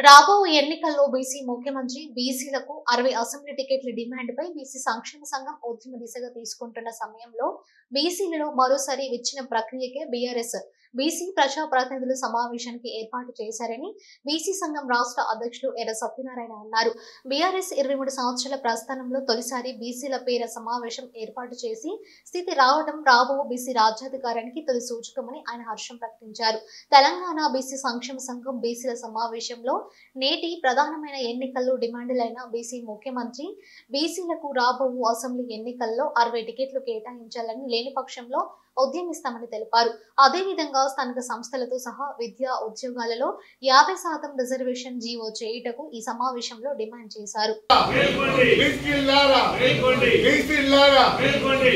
రాబో ఎన్నికల్లో బీసీ ముఖ్యమంత్రి బీసీలకు అరవై అసెంబ్లీ టికెట్ల డిమాండ్పై బీసీ సంక్షేమ సంఘం ఉద్యమ దిశగా తీసుకుంటున్న సమయంలో బీసీలలో మరోసారి ఇచ్చిన ప్రక్రియకే బీఆర్ఎస్ బీసీ ప్రజా ప్రతినిధుల సమావేశానికి ఏర్పాటు చేశారని బీసీ సంఘం రాష్ట్ర అధ్యక్షులు ఎర్ర సత్యనారాయణ అన్నారు బీఆర్ఎస్ ఇరవై మూడు సంవత్సరాల ప్రస్థానంలో తొలిసారి బీసీల పేర సమావేశం ఏర్పాటు చేసి స్థితి రావడం రాబో బీసీ రాజ్యాధికారానికి తొలి సూచకమని ఆయన హర్షం ప్రకటించారు తెలంగాణ బీసీ సంక్షేమ సంఘం బీసీల సమావేశంలో నేటి ప్రధానమైన ఎన్నికల్లో డిమాండ్లైన బీసీ ముఖ్యమంత్రి బీసీలకు రాబో అసెంబ్లీ ఎన్నికల్లో అరవై టికెట్లు కేటాయించాలని లేని పక్షంలో ఉద్యమిస్తామని తెలిపారు అదేవిధంగా స్థానిక సంస్థలతో సహా విద్యా ఉద్యోగాలలో యాభై శాతం రిజర్వేషన్ జీవో చేయుటకు ఈ సమావేశంలో డిమాండ్ చేశారు మేల్కోండి బీసీలారా మేల్కోండి బీసీలారా మేల్కోండి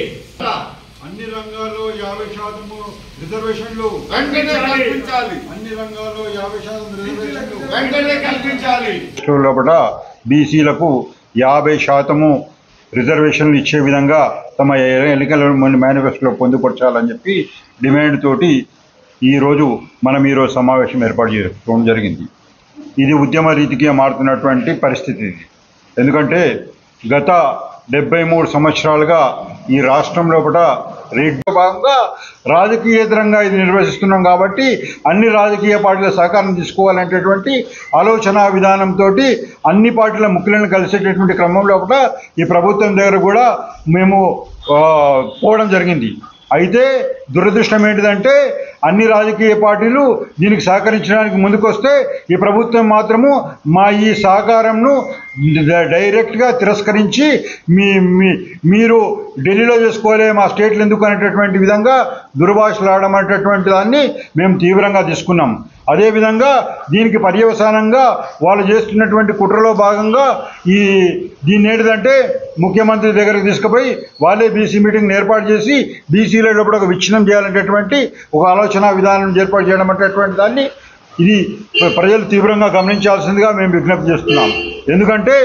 అన్ని రంగాల్లో యాభై శాతము రిజర్వేషన్లు వెంటనే కల్పించాలి అన్ని రంగాల్లో యాభై శాతం రిజర్వేషన్లు వెంటనే కల్పించాలి రాష్ట్రం లోపల బీసీలకు యాభై శాతము రిజర్వేషన్లు ఇచ్చే విధంగా తమ ఎన్నికల మేనిఫెస్టోలో పొందుపరచాలని చెప్పి డిమాండ్ తోటి ఈరోజు మనం ఈరోజు సమావేశం ఏర్పాటు చేసుకోవడం జరిగింది ఇది ఉద్యమ రీతికి మారుతున్నటువంటి పరిస్థితి ఇది ఎందుకంటే గత డెబ్బై మూడు సంవత్సరాలుగా ఈ రాష్ట్రం లోపల రేట్లో భాగంగా రాజకీయేతరంగా ఇది నిర్వహిస్తున్నాం కాబట్టి అన్ని రాజకీయ పార్టీల సహకారం తీసుకోవాలనేటటువంటి ఆలోచన విధానంతో అన్ని పార్టీల ముఖ్యులను కలిసేటటువంటి క్రమం లోపల ఈ ప్రభుత్వం దగ్గర కూడా మేము ఆ, పోవడం జరిగింది అయితే దురదృష్టం ఏంటిదంటే అన్ని రాజకీయ పార్టీలు దీనికి సహకరించడానికి ముందుకొస్తే ఈ ప్రభుత్వం మాత్రము మా ఈ సహకారంను డ- డైరెక్ట్గా తిరస్కరించి మీ మీ మీరు ఢిల్లీలో చేసుకోలే మా స్టేట్లు ఎందుకు అనేటటువంటి విధంగా దుర్భాషలు ఆడడం అనేటటువంటి దాన్ని మేము తీవ్రంగా తీసుకున్నాం అదేవిధంగా దీనికి పర్యవసానంగా వాళ్ళు చేస్తున్నటువంటి కుట్రలో భాగంగా ఈ దీన్ని ఏంటిదంటే ముఖ్యమంత్రి దగ్గరకు తీసుకుపోయి వాళ్ళే బీసీ మీటింగ్ ఏర్పాటు చేసి బీసీల లోపల ఒక విచ్ఛిన్నం చేయాలనేటటువంటి ఒక ఆలోచన విధానం ఏర్పాటు చేయడం అనేటటువంటి దాన్ని ఇది ప్ర- ప్రజలు తీవ్రంగా గమనించాల్సిందిగా మేము విజ్ఞప్తి చేస్తున్నాం ఎందుకంటే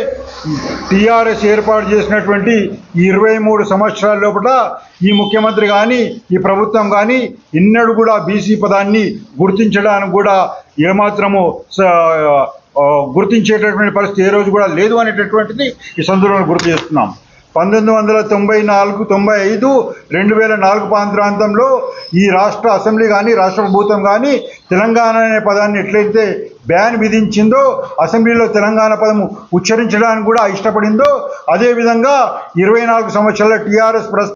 టీఆర్ఎస్ ఏర్పాటు చేసినటువంటి ఈ ఇరవై మూడు సంవత్సరాల లోపల ఈ ముఖ్యమంత్రి కానీ ఈ ప్రభుత్వం కానీ ఎన్నడూ కూడా బీసీ పదాన్ని గుర్తించడానికి కూడా ఏమాత్రము స- ఆ, గుర్తించేటటువంటి పరిస్థితి ఏ రోజు కూడా లేదు అనేటటువంటిది ఈ సందర్భంలో గుర్తు చేస్తున్నాం పంతొమ్మిది వందల తొంభై నాలుగు తొంభై ఐదు రెండు వేల నాలుగు ప్రాంతంలో ఈ రాష్ట్ర అసెంబ్లీ కానీ రాష్ట్ర ప్రభుత్వం కానీ తెలంగాణ అనే పదాన్ని ఎట్లయితే బ్యాన్ విధించిందో అసెంబ్లీలో తెలంగాణ పదము ఉచ్చరించడానికి కూడా ఇష్టపడిందో అదేవిధంగా ఇరవై నాలుగు సంవత్సరాల టీఆర్ఎస్